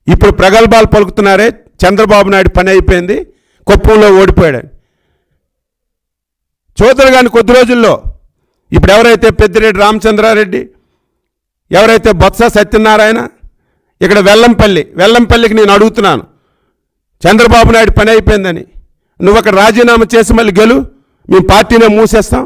ఇప్పుడు ప్రగల్భాలు పలుకుతున్నారే చంద్రబాబు నాయుడు పని అయిపోయింది కుప్పంలో ఓడిపోయాడు చూద్దరు కానీ కొద్ది రోజుల్లో ఇప్పుడు ఎవరైతే పెద్దిరెడ్డి రామచంద్రారెడ్డి ఎవరైతే బొత్స సత్యనారాయణ ఇక్కడ వెల్లంపల్లి వెల్లంపల్లికి నేను అడుగుతున్నాను చంద్రబాబు నాయుడు పని అయిపోయిందని నువ్వు అక్కడ రాజీనామా చేసి మళ్ళీ గెలు మేము పార్టీనే మూసేస్తాం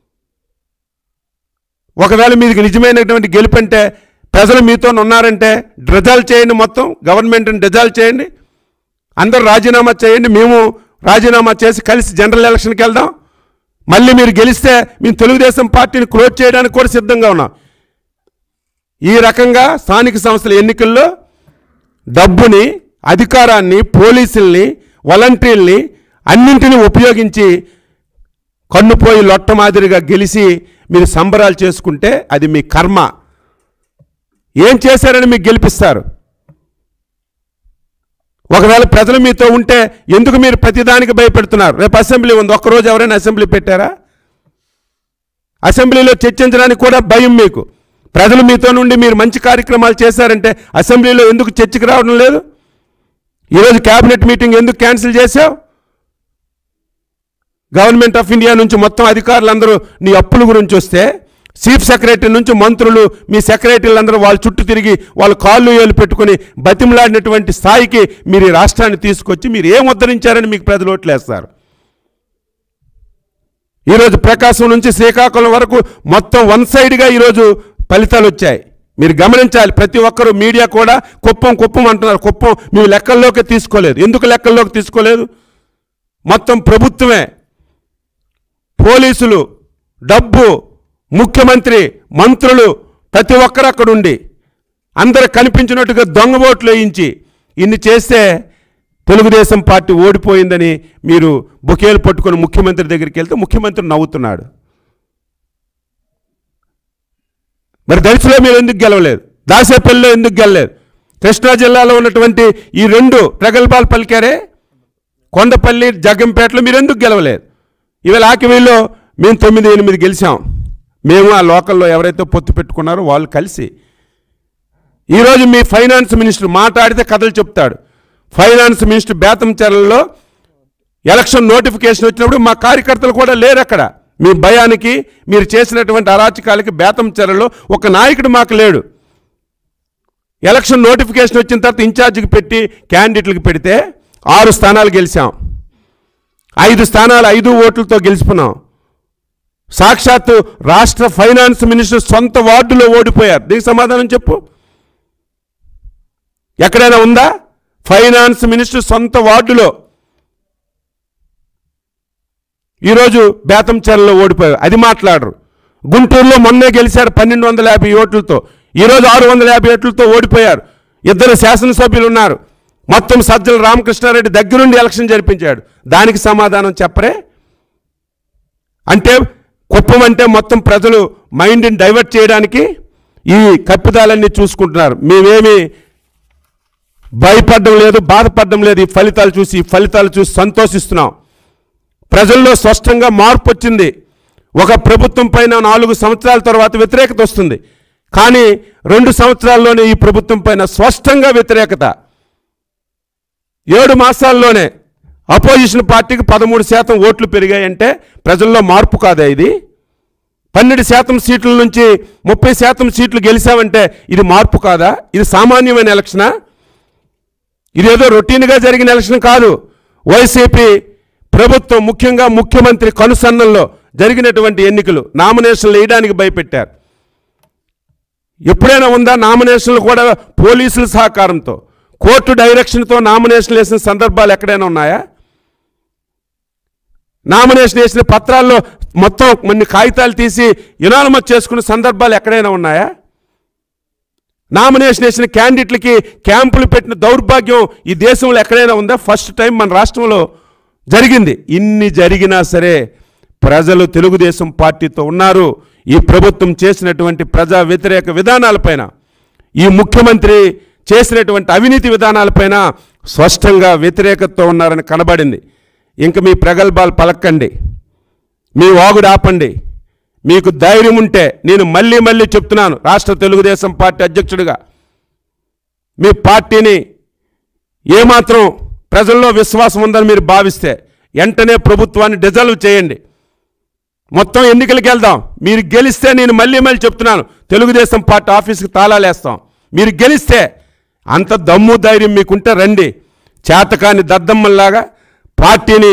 ఒకవేళ మీది నిజమైనటువంటి గెలుపంటే ప్రజలు మీతో ఉన్నారంటే రిజాల్వ్ చేయండి మొత్తం గవర్నమెంట్ని రిజాల్వ్ చేయండి అందరూ రాజీనామా చేయండి మేము రాజీనామా చేసి కలిసి జనరల్ ఎలక్షన్కి వెళ్దాం మళ్ళీ మీరు గెలిస్తే మేము తెలుగుదేశం పార్టీని క్లోజ్ చేయడానికి కూడా సిద్ధంగా ఉన్నాం ఈ రకంగా స్థానిక సంస్థల ఎన్నికల్లో డబ్బుని అధికారాన్ని పోలీసుల్ని వాలంటీర్ని అన్నింటినీ ఉపయోగించి కన్నుపోయి లొట్ట మాదిరిగా గెలిచి మీరు సంబరాలు చేసుకుంటే అది మీ కర్మ ఏం చేశారని మీకు గెలిపిస్తారు ఒకవేళ ప్రజలు మీతో ఉంటే ఎందుకు మీరు ప్రతిదానికి భయపెడుతున్నారు రేపు అసెంబ్లీ ఉంది ఒక్కరోజు ఎవరైనా అసెంబ్లీ పెట్టారా అసెంబ్లీలో చర్చించడానికి కూడా భయం మీకు ప్రజలు మీతో నుండి మీరు మంచి కార్యక్రమాలు చేశారంటే అసెంబ్లీలో ఎందుకు చర్చకు రావడం లేదు ఈరోజు క్యాబినెట్ మీటింగ్ ఎందుకు క్యాన్సిల్ చేశావు గవర్నమెంట్ ఆఫ్ ఇండియా నుంచి మొత్తం అధికారులందరూ నీ అప్పుల గురించి వస్తే చీఫ్ సెక్రటరీ నుంచి మంత్రులు మీ సెక్రటరీలందరూ వాళ్ళ చుట్టూ తిరిగి వాళ్ళ కాళ్ళు ఏలు పెట్టుకుని బతిమలాడినటువంటి స్థాయికి మీరు ఈ రాష్ట్రాన్ని తీసుకొచ్చి మీరు ఏం ఉద్ధరించారని మీకు ప్రజలు ఓట్లేస్తారు ఈరోజు ప్రకాశం నుంచి శ్రీకాకుళం వరకు మొత్తం వన్ సైడ్గా ఈరోజు ఫలితాలు వచ్చాయి మీరు గమనించాలి ప్రతి ఒక్కరూ మీడియా కూడా కుప్పం కుప్పం అంటున్నారు కుప్పం మేము లెక్కల్లోకి తీసుకోలేదు ఎందుకు లెక్కల్లోకి తీసుకోలేదు మొత్తం ప్రభుత్వమే పోలీసులు డబ్బు ముఖ్యమంత్రి మంత్రులు ప్రతి ఒక్కరు అక్కడ ఉండి అందరు కనిపించినట్టుగా దొంగ ఓట్లు వేయించి ఇన్ని చేస్తే తెలుగుదేశం పార్టీ ఓడిపోయిందని మీరు బుకేలు పట్టుకొని ముఖ్యమంత్రి దగ్గరికి వెళ్తే ముఖ్యమంత్రి నవ్వుతున్నాడు మరి దళితులో మీరు ఎందుకు గెలవలేదు దాసేపల్లిలో ఎందుకు గెలలేదు కృష్ణా జిల్లాలో ఉన్నటువంటి ఈ రెండు ప్రగల్భాలు పలికారే కొండపల్లి జగ్గంపేటలో మీరు ఎందుకు గెలవలేదు ఇవాళ ఆకివీల్లో మేము తొమ్మిది ఎనిమిది గెలిచాం మేము ఆ లోకల్లో ఎవరైతే పొత్తు పెట్టుకున్నారో వాళ్ళు కలిసి ఈరోజు మీ ఫైనాన్స్ మినిస్టర్ మాట్లాడితే కథలు చెప్తాడు ఫైనాన్స్ మినిస్టర్ బేతంచెరలో ఎలక్షన్ నోటిఫికేషన్ వచ్చినప్పుడు మా కార్యకర్తలు కూడా లేరు అక్కడ మీ భయానికి మీరు చేసినటువంటి అరాచకాలకి బేతంచెరలో ఒక నాయకుడు మాకు లేడు ఎలక్షన్ నోటిఫికేషన్ వచ్చిన తర్వాత ఇన్ఛార్జికి పెట్టి క్యాండిడేట్లకు పెడితే ఆరు స్థానాలు గెలిచాం ఐదు స్థానాలు ఐదు ఓట్లతో గెలుచుకున్నాం సాక్షాత్తు రాష్ట్ర ఫైనాన్స్ మినిస్టర్ సొంత వార్డులో ఓడిపోయారు దీనికి సమాధానం చెప్పు ఎక్కడైనా ఉందా ఫైనాన్స్ మినిస్టర్ సొంత వార్డులో ఈరోజు బేతంచెరలో ఓడిపోయారు అది మాట్లాడరు గుంటూరులో మొన్నే గెలిచారు పన్నెండు వందల యాభై ఓట్లతో ఈరోజు ఆరు వందల యాభై ఓట్లతో ఓడిపోయారు ఇద్దరు శాసనసభ్యులు ఉన్నారు మొత్తం సజ్జల రామకృష్ణారెడ్డి దగ్గరుండి ఎలక్షన్ జరిపించాడు దానికి సమాధానం చెప్పరే అంటే కుప్పం అంటే మొత్తం ప్రజలు మైండ్ని డైవర్ట్ చేయడానికి ఈ కప్పిదాలన్నీ చూసుకుంటున్నారు మేమేమి భయపడడం లేదు బాధపడడం లేదు ఈ ఫలితాలు చూసి ఈ ఫలితాలు చూసి సంతోషిస్తున్నాం ప్రజల్లో స్పష్టంగా మార్పు వచ్చింది ఒక ప్రభుత్వం పైన నాలుగు సంవత్సరాల తర్వాత వ్యతిరేకత వస్తుంది కానీ రెండు సంవత్సరాల్లోనే ఈ ప్రభుత్వం పైన స్పష్టంగా వ్యతిరేకత ఏడు మాసాల్లోనే అపోజిషన్ పార్టీకి పదమూడు శాతం ఓట్లు పెరిగాయంటే ప్రజల్లో మార్పు కాదా ఇది పన్నెండు శాతం సీట్ల నుంచి ముప్పై శాతం సీట్లు గెలిచామంటే ఇది మార్పు కాదా ఇది సామాన్యమైన ఎలక్షనా ఇదేదో రొటీన్గా జరిగిన ఎలక్షన్ కాదు వైసీపీ ప్రభుత్వం ముఖ్యంగా ముఖ్యమంత్రి కనుసన్నల్లో జరిగినటువంటి ఎన్నికలు నామినేషన్లు వేయడానికి భయపెట్టారు ఎప్పుడైనా ఉందా నామినేషన్లు కూడా పోలీసుల సహకారంతో కోర్టు డైరెక్షన్తో నామినేషన్లు వేసిన సందర్భాలు ఎక్కడైనా ఉన్నాయా నామినేషన్ వేసిన పత్రాల్లో మొత్తం కొన్ని కాగితాలు తీసి యునానమస్ చేసుకున్న సందర్భాలు ఎక్కడైనా ఉన్నాయా నామినేషన్ వేసిన క్యాండిడేట్లకి క్యాంపులు పెట్టిన దౌర్భాగ్యం ఈ దేశంలో ఎక్కడైనా ఉందా ఫస్ట్ టైం మన రాష్ట్రంలో జరిగింది ఇన్ని జరిగినా సరే ప్రజలు తెలుగుదేశం పార్టీతో ఉన్నారు ఈ ప్రభుత్వం చేసినటువంటి ప్రజా వ్యతిరేక విధానాలపైన ఈ ముఖ్యమంత్రి చేసినటువంటి అవినీతి విధానాలపైన స్పష్టంగా వ్యతిరేకతతో ఉన్నారని కనబడింది ఇంక మీ ప్రగల్భాలు పలకండి మీ వాగుడు ఆపండి మీకు ధైర్యం ఉంటే నేను మళ్ళీ మళ్ళీ చెప్తున్నాను రాష్ట్ర తెలుగుదేశం పార్టీ అధ్యక్షుడిగా మీ పార్టీని ఏమాత్రం ప్రజల్లో విశ్వాసం ఉందని మీరు భావిస్తే వెంటనే ప్రభుత్వాన్ని డిజాల్వ్ చేయండి మొత్తం ఎన్నికలకు వెళ్దాం మీరు గెలిస్తే నేను మళ్ళీ మళ్ళీ చెప్తున్నాను తెలుగుదేశం పార్టీ ఆఫీస్కి తాళాలేస్తాం మీరు గెలిస్తే అంత దమ్ము ధైర్యం మీకుంటే రండి చేతకాని దద్దమ్మల్లాగా పార్టీని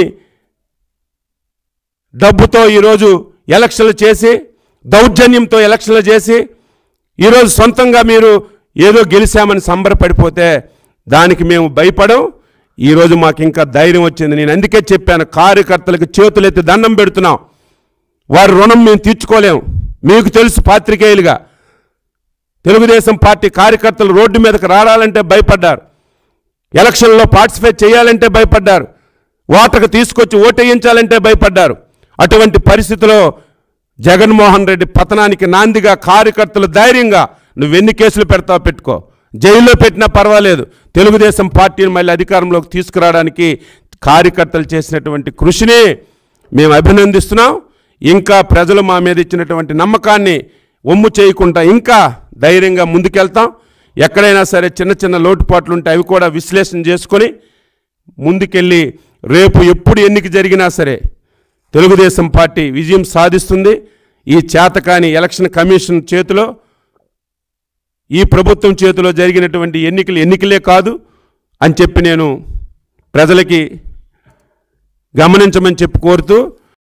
డబ్బుతో ఈరోజు ఎలక్షన్లు చేసి దౌర్జన్యంతో ఎలక్షన్లు చేసి ఈరోజు సొంతంగా మీరు ఏదో గెలిచామని సంబరపడిపోతే దానికి మేము భయపడం ఈరోజు మాకు ఇంకా ధైర్యం వచ్చింది నేను అందుకే చెప్పాను కార్యకర్తలకు చేతులెత్తి దండం పెడుతున్నాం వారి రుణం మేము తీర్చుకోలేము మీకు తెలుసు పాత్రికేయులుగా తెలుగుదేశం పార్టీ కార్యకర్తలు రోడ్డు మీదకి రావాలంటే భయపడ్డారు ఎలక్షన్లో పార్టిసిపేట్ చేయాలంటే భయపడ్డారు ఓటకు తీసుకొచ్చి ఓటేయించాలంటే భయపడ్డారు అటువంటి పరిస్థితిలో జగన్మోహన్ రెడ్డి పతనానికి నాందిగా కార్యకర్తలు ధైర్యంగా నువ్వు ఎన్ని కేసులు పెడతావు పెట్టుకో జైల్లో పెట్టినా పర్వాలేదు తెలుగుదేశం పార్టీని మళ్ళీ అధికారంలోకి తీసుకురావడానికి కార్యకర్తలు చేసినటువంటి కృషిని మేము అభినందిస్తున్నాం ఇంకా ప్రజలు మా మీద ఇచ్చినటువంటి నమ్మకాన్ని ఒమ్ము చేయకుండా ఇంకా ధైర్యంగా ముందుకెళ్తాం ఎక్కడైనా సరే చిన్న చిన్న లోటుపాట్లు ఉంటే అవి కూడా విశ్లేషణ చేసుకొని ముందుకెళ్ళి రేపు ఎప్పుడు ఎన్నిక జరిగినా సరే తెలుగుదేశం పార్టీ విజయం సాధిస్తుంది ఈ చేతకాని ఎలక్షన్ కమిషన్ చేతిలో ఈ ప్రభుత్వం చేతిలో జరిగినటువంటి ఎన్నికలు ఎన్నికలే కాదు అని చెప్పి నేను ప్రజలకి గమనించమని చెప్పి కోరుతూ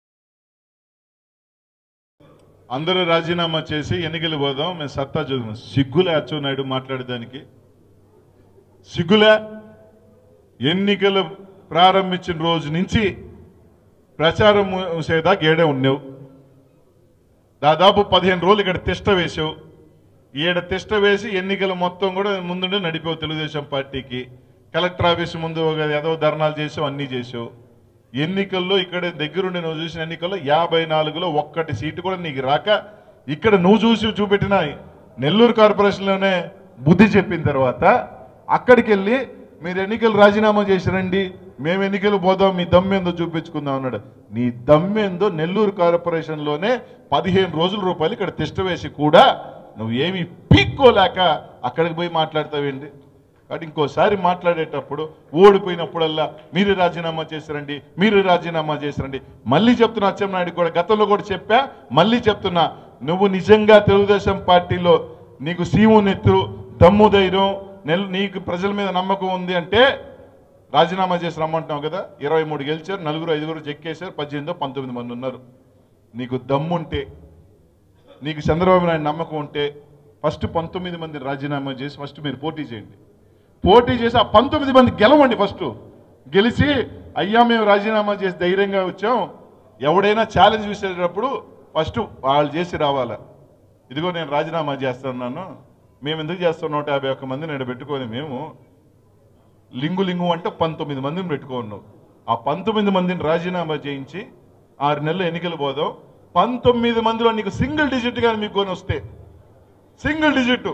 అందరూ రాజీనామా చేసి ఎన్నికలు పోదాం మేము సత్తా చూద్దాం సిగ్గులే అచ్చెన్నాయుడు మాట్లాడేదానికి సిగ్గులే ఎన్నికలు ప్రారంభించిన రోజు నుంచి ప్రచారం చేదాకా ఏడే ఉన్నావు దాదాపు పదిహేను రోజులు ఇక్కడ తిష్ట వేసావు ఈడ తిష్ట వేసి ఎన్నికలు మొత్తం కూడా ముందుండే నడిపావు తెలుగుదేశం పార్టీకి కలెక్టర్ ఆఫీస్ ముందు ఒక ఏదో ధర్నాలు చేసావు అన్నీ చేసావు ఎన్నికల్లో ఇక్కడ దగ్గరుండి నువ్వు చూసిన ఎన్నికల్లో యాభై నాలుగులో ఒక్కటి సీటు కూడా నీకు రాక ఇక్కడ నువ్వు చూసి చూపెట్టిన నెల్లూరు కార్పొరేషన్లోనే బుద్ధి చెప్పిన తర్వాత అక్కడికి వెళ్ళి మీరు ఎన్నికలు రాజీనామా చేసిరండి మేము ఎన్నికలు పోదాం మీ దమ్మేందో చూపించుకుందాం అన్నాడు నీ దమ్మేందో నెల్లూరు కార్పొరేషన్లోనే పదిహేను రోజుల రూపాయలు ఇక్కడ తిష్ట వేసి కూడా నువ్వు ఏమి పీక్కోలేక అక్కడికి పోయి మాట్లాడతావేంటి కాబట్టి ఇంకోసారి మాట్లాడేటప్పుడు ఓడిపోయినప్పుడల్లా మీరు రాజీనామా చేసిరండి మీరు రాజీనామా చేసిరండి మళ్ళీ చెప్తున్నా అచ్చెన్నాయుడు కూడా గతంలో కూడా చెప్పా మళ్ళీ చెప్తున్నా నువ్వు నిజంగా తెలుగుదేశం పార్టీలో నీకు సీము నెత్తు దమ్ము ధైర్యం నెల నీకు ప్రజల మీద నమ్మకం ఉంది అంటే రాజీనామా చేసి రమ్మంటున్నావు కదా ఇరవై మూడు గెలిచారు నలుగురు ఐదుగురు చెక్కేశారు పద్దెనిమిదో పంతొమ్మిది మంది ఉన్నారు నీకు దమ్ముంటే నీకు చంద్రబాబు నాయుడు నమ్మకం ఉంటే ఫస్ట్ పంతొమ్మిది మంది రాజీనామా చేసి ఫస్ట్ మీరు పోటీ చేయండి పోటీ చేసి ఆ పంతొమ్మిది మంది గెలవండి ఫస్ట్ గెలిచి అయ్యా మేము రాజీనామా చేసి ధైర్యంగా వచ్చాం ఎవడైనా ఛాలెంజ్ విసిరేటప్పుడు ఫస్ట్ వాళ్ళు చేసి రావాలా ఇదిగో నేను రాజీనామా చేస్తున్నాను మేము ఎందుకు చేస్తాం నూట యాభై ఒక్క మంది నేను పెట్టుకొని మేము లింగు లింగు అంటే పంతొమ్మిది మందిని పెట్టుకున్నావు ఆ పంతొమ్మిది మందిని రాజీనామా చేయించి ఆరు నెలలు ఎన్నికలు పోదాం పంతొమ్మిది మందిలో నీకు సింగిల్ డిజిట్ కానీ మీకు కొని వస్తే సింగిల్ డిజిట్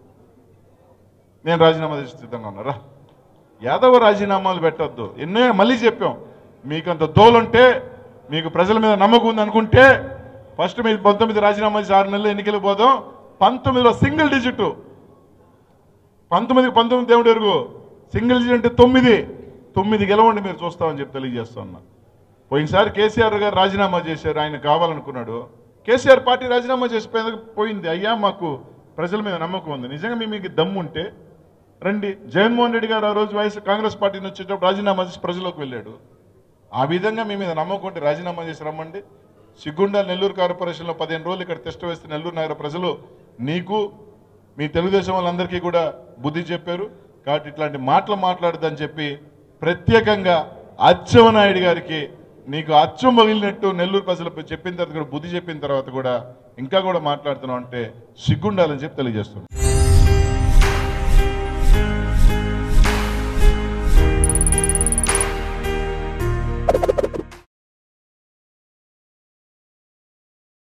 నేను రాజీనామా చేసి సిద్ధంగా ఉన్నారా యాదవ రాజీనామాలు పెట్టొద్దు ఎన్నో మళ్ళీ చెప్పాం మీకు అంత దోలుంటే మీకు ప్రజల మీద నమ్మకం ఉంది అనుకుంటే ఫస్ట్ మీరు పంతొమ్మిది రాజీనామా చేసి ఆరు నెలలు ఎన్నికలు పోదాం పంతొమ్మిదిలో సింగిల్ డిజిట్ పంతొమ్మిదికి పంతొమ్మిది దేవుడు ఎరుగు సింగిల్ డిజిట్ అంటే తొమ్మిది తొమ్మిది గెలవండి మీరు చూస్తామని చెప్పి తెలియజేస్తా ఉన్నా పోయినసారి కేసీఆర్ గారు రాజీనామా చేశారు ఆయన కావాలనుకున్నాడు కేసీఆర్ పార్టీ రాజీనామా చేసి పోయి- పోయింది అయ్యా మాకు ప్రజల మీద నమ్మకం ఉంది నిజంగా మీ మీకు దమ్ము ఉంటే రండి జగన్మోహన్ రెడ్డి గారు ఆ రోజు వైఎస్ కాంగ్రెస్ పార్టీని వచ్చేటప్పుడు రాజీనామా చేసి ప్రజల్లోకి వెళ్ళాడు ఆ విధంగా మీ మీద నమ్మకం ఉంటే రాజీనామా చేసి రమ్మండి సిగ్గుండా నెల్లూరు కార్పొరేషన్లో పదిహేను రోజులు ఇక్కడ టెస్ట్ వేస్తే నెల్లూరు నగర ప్రజలు నీకు మీ తెలుగుదేశం వాళ్ళందరికీ కూడా బుద్ధి చెప్పారు కాబట్టి ఇట్లాంటి మాటలు మాట్లాడదని చెప్పి ప్రత్యేకంగా అచ్చెవనాయుడు గారికి నీకు అచ్చం పగిలినట్టు నెల్లూరు ప్రజలు చెప్పిన తర్వాత కూడా బుద్ధి చెప్పిన తర్వాత కూడా ఇంకా కూడా మాట్లాడుతున్నావు అంటే సిగ్గుండాలని చెప్పి తెలియజేస్తున్నాను